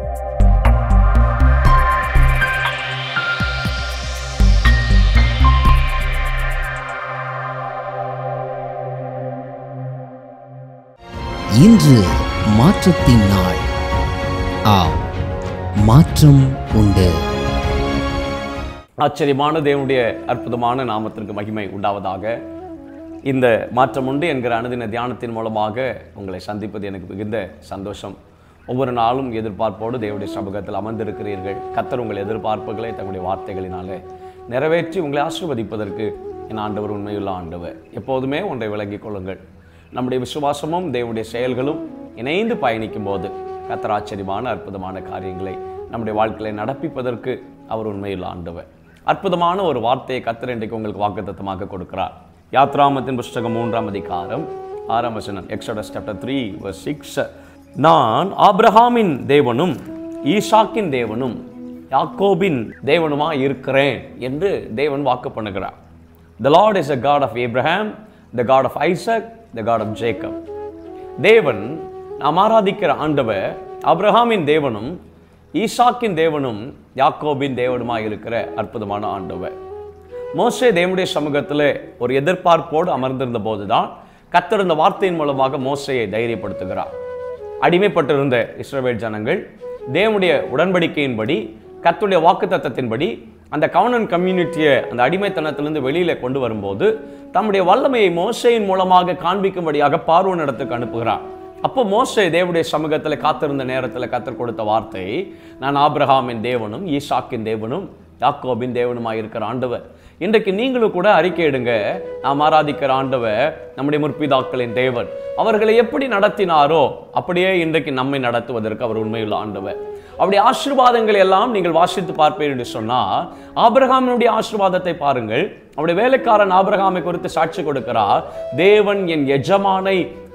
இன்று மாற்றத்தின் நாள் ஆம் மாற்றம் உண்டு ஆச்சரியமான தேவனுடைய அற்புதமான நாமத்திற்கு மகிமை உண்டாவதாக இந்த மாற்றம் உண்டு என்கிற அனுதின தியானத்தின் மூலமாக உங்களை சந்திப்பது எனக்கு மிகுந்த சந்தோஷம் ஒவ்வொரு நாளும் எதிர்பார்ப்போடு தேவனுடைய சமூகத்தில் அமர்ந்திருக்கிறீர்கள் கத்தர் உங்கள் எதிர்பார்ப்புகளை தங்களுடைய வார்த்தைகளினாலே நிறைவேற்றி உங்களை ஆசீர்வதிப்பதற்கு என் ஆண்டவர் உண்மையுள்ள ஆண்டவர் எப்போதுமே ஒன்றை விளங்கிக் கொள்ளுங்கள் நம்முடைய விசுவாசமும் தேவனுடைய செயல்களும் இணைந்து பயணிக்கும் போது கத்தர் ஆச்சரியமான அற்புதமான காரியங்களை நம்முடைய வாழ்க்கையை நடப்பிப்பதற்கு அவர் உண்மையில் ஆண்டவர் அற்புதமான ஒரு வார்த்தையை கத்தர் இன்றைக்கு உங்களுக்கு வாக்குத்தத்தமாக கொடுக்கிறார் யாத்ராமத்தின் புஸ்தகம் மூன்றாம் அதிகாரம் ஆறாம் வசனம் எக்ஸோடஸ் சாப்டர் த்ரீ சிக்ஸ் நான் ஆபிரகாமின் தேவனும் ஈசாக்கின் தேவனும் யாக்கோபின் தேவனுமா இருக்கிறேன் என்று தேவன் வாக்கு பண்ணுகிறார் The Lord is a God of Abraham, the God of Isaac, the God of Jacob. தேவன் நாம் ஆராதிக்கிற ஆண்டவர் அப்ரஹாமின் தேவனும் ஈசாக்கின் தேவனும் யாக்கோபின் தேவனுமாய் இருக்கிற அற்புதமான ஆண்டவர் மோசே தேவனுடைய சமூகத்தில் ஒரு எதிர்பார்ப்போடு அமர்ந்திருந்த போதுதான் கத்தர் இந்த வார்த்தையின் மூலமாக மோசையை தைரியப்படுத்துகிறார் அடிமைப்பட்டிருந்த இஸ்ரவேல் ஜனங்கள் தேவனுடைய உடன்படிக்கையின்படி கர்த்தருடைய வாக்குத்தத்தத்தின்படி அந்த கவர்னன் கம்யூனிட்டியை அந்த அடிமைத்தனத்திலிருந்து வெளியில கொண்டு வரும்போது தம்முடைய வல்லமையை மோசையின் மூலமாக காண்பிக்கும்படியாக பார்வோன் இடத்துக்கு அனுப்புகிறார் அப்போ மோசே தேவனுடைய சமூகத்தில் காத்திருந்த நேரத்தில் கத்தர் கொடுத்த வார்த்தை நான் ஆபிரகாமின் தேவனும் ஈசாக்கின் தேவனும் யாக்கோபின் தேவனுமாய் இருக்கிற ஆண்டவர் இன்றைக்கு நீங்களும் கூட அறிக்கையிடுங்க நாம் ஆராதிக்கிற ஆண்டவர் நம்முடைய முற்பிதாக்களின் தேவன் அவர்களை எப்படி நடத்தினாரோ அப்படியே இன்றைக்கு நம்மை நடத்துவதற்கு அவர் உண்மையுள்ள ஆண்டவர் அவருடைய ஆசீர்வாதங்களை எல்லாம் நீங்கள் வாசித்து பார்ப்பீர்கள் என்று சொன்னால் ஆபிரகாமினுடைய ஆசீர்வாதத்தை பாருங்கள் அவருடைய வேலைக்காரன் ஆபிரகாமை குறித்து சாட்சி கொடுக்கிறார் தேவன் என் எஜமானை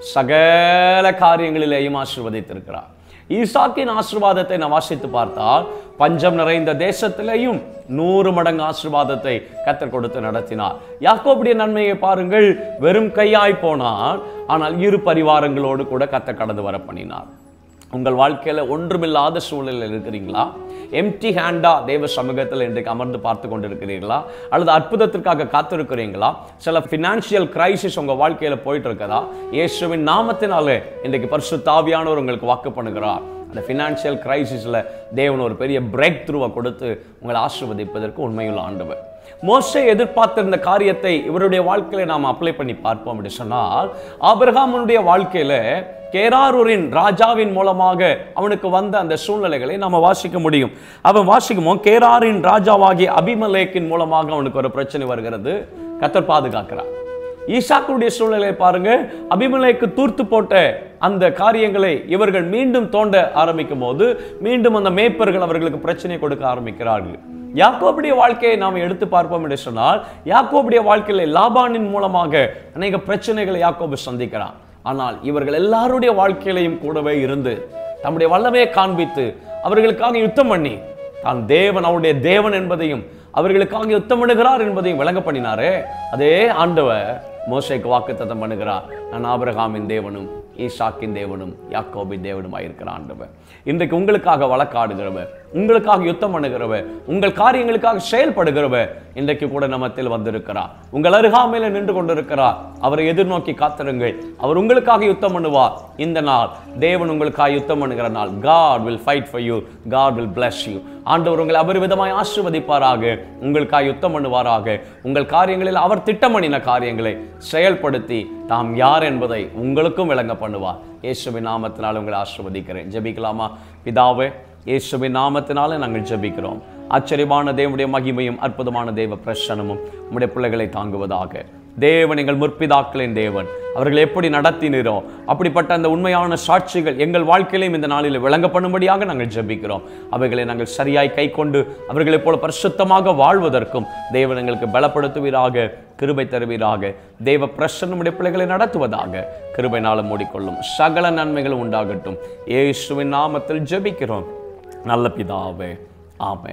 சகல காரியங்களிலேயும் ஆசீர்வதித்திருக்கிறார் ஈசாக்கின் ஆசீர்வாதத்தை நான் வாசித்து பார்த்தால் பஞ்சம் நிறைந்த தேசத்திலேயும் நூறு மடங்கு ஆசீர்வாதத்தை கத்தர் கொடுத்து நடத்தினார் யாக்கோபுடைய நன்மையை பாருங்கள் வெறும் கையாய் போனார் ஆனால் இரு பரிவாரங்களோடு கூட கத்தர் கடந்து வர பண்ணினார் உங்கள் வாழ்க்கையில ஒன்றுமில்லாத சூழ்நிலையில் இருக்கிறீங்களா எம்டி ஹேண்டா தேவ சமூகத்தில் இன்றைக்கு அமர்ந்து பார்த்து கொண்டிருக்கிறீர்களா அல்லது அற்புதத்திற்காக காத்திருக்கிறீங்களா சில ஃபினான்ஷியல் கிரைசிஸ் உங்க வாழ்க்கையில போயிட்டு இருக்கதா இயேசுவின் நாமத்தினாலே இன்றைக்கு பரிசுத்தாவியானவர் உங்களுக்கு வாக்கு பண்ணுகிறார் அந்த ஃபினான்ஷியல் கிரைசிஸில் தேவன் ஒரு பெரிய பிரேக் த்ரூவை கொடுத்து உங்களை ஆசிர்வதிப்பதற்கு உண்மையுள்ள ஆண்டவர் மோசே எதிர்பார்த்திருந்த காரியத்தை இவருடைய வாழ்க்கையில நாம் அப்ளை பண்ணி பார்ப்போம் அப்படி சொன்னால் ஆபிரகாமனுடைய வாழ்க்கையில கேராரூரின் ராஜாவின் மூலமாக அவனுக்கு வந்த அந்த சூழ்நிலைகளை நாம வாசிக்க முடியும் அவன் வாசிக்குமோ கேராரின் ராஜாவாகிய அபிமலேக்கின் மூலமாக அவனுக்கு ஒரு பிரச்சனை வருகிறது கத்தர் பாதுகாக்கிறார் ஈசாக்குடைய சூழ்நிலையை பாருங்க அபிமலைக்கு தூர்த்து போட்ட அந்த காரியங்களை இவர்கள் மீண்டும் தோண்ட ஆரம்பிக்கும் போது மீண்டும் அந்த மேய்ப்பர்கள் அவர்களுக்கு பிரச்சனை கொடுக்க ஆரம்பிக்கிறார்கள் யாக்கோபுடைய வாழ்க்கையை நாம் எடுத்து பார்ப்போம் என்று சொன்னால் யாக்கோபுடைய வாழ்க்கையில லாபானின் மூலமாக அநேக பிரச்சனைகளை யாக்கோபு சந்திக்கிறான் ஆனால் இவர்கள் எல்லாருடைய வாழ்க்கையிலையும் கூடவே இருந்து தம்முடைய வல்லமையை காண்பித்து அவர்களுக்காக யுத்தம் பண்ணி தான் தேவன் அவருடைய தேவன் என்பதையும் அவர்களுக்காக யுத்தம் பண்ணுகிறார் என்பதையும் விளங்க பண்ணினாரே அதே ஆண்டவர் மோசைக்கு வாக்குத்தத்தம் பண்ணுகிறார் நான் ஆபிரகாமின் தேவனும் ஈசாக்கின் தேவனும் யாக்கோபின் தேவனுமாய் இருக்கிற ஆண்டவர் இன்றைக்கு உங்களுக்காக வழக்காடுகிறவர் உங்களுக்காக யுத்தம் பண்ணுகிறவர் உங்கள் காரியங்களுக்காக செயல்படுகிறவர் இன்றைக்கு கூட நமத்தில் வந்திருக்கிறார் உங்கள் அருகாமையில நின்று கொண்டிருக்கிறார் அவரை எதிர்நோக்கி காத்திருங்கள் அவர் உங்களுக்காக யுத்தம் பண்ணுவார் இந்த நாள் தேவன் உங்களுக்காக யுத்தம் பண்ணுகிற நாள் God will fight for you God will bless you ஆண்டவர் உங்களை அபரிவிதமாய் ஆசிர்வதிப்பாராக உங்களுக்காக யுத்தம் பண்ணுவாராக உங்கள் காரியங்களில் அவர் திட்டமணின காரியங்களை செயல்படுத்தி தாம் யார் என்பதை உங்களுக்கும் விளங்க பண்ணுவார் இயேசுவின் நாமத்தினால் உங்களை ஆசிர்வதிக்கிறேன் ஜெபிக்கலாமா பிதாவே இயேசுவின் நாமத்தினால நாங்கள் ஜெபிக்கிறோம் ஆச்சரியமான தேவனுடைய மகிமையும் அற்புதமான தேவ பிரசனமும் உம்முடைய பிள்ளைகளை தாங்குவதாக தேவன் எங்கள் முற்பிதாக்களின் தேவன் அவர்கள் எப்படி நடத்தினீரோ அப்படிப்பட்ட அந்த உண்மையான சாட்சிகள் எங்கள் வாழ்க்கையிலும் இந்த நாளில் விளங்க பண்ணும்படியாக நாங்கள் ஜெபிக்கிறோம் அவைகளை நாங்கள் சரியாய் கை கொண்டு அவர்களைப் போல பரிசுத்தமாக வாழ்வதற்கும் தேவன் எங்களுக்கு பலப்படுத்துவீராக கிருபை தருவீராக தேவ பிரசன்னுடைய பிள்ளைகளை நடத்துவதாக கிருபை நாளும் மூடிக்கொள்ளும் சகல நன்மைகளும் உண்டாகட்டும் இயேசுவின் நாமத்தில் ஜெபிக்கிறோம் நல்ல பிதாவே ஆமே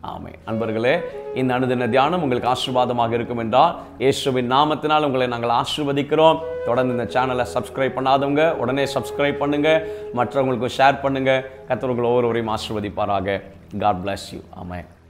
ஆமே அன்பர்களே இந்த அனுதின தியானம் உங்களுக்கு ஆசீர்வாதமாக இருக்கும் என்றால் இயேசுவின் நாமத்தினால் உங்களை நாங்கள் ஆசீர்வதிக்கிறோம் தொடர்ந்து இந்த சேனலை சப்ஸ்கிரைப் பண்ணாதவங்க உடனே சப்ஸ்கிரைப் பண்ணுங்க மற்றவங்களுக்கும் ஷேர் பண்ணுங்க கர்த்தர் உங்களை ஒவ்வொருவரையும் ஆசீர்வதிப்பாராக காட் bless யூ ஆமென்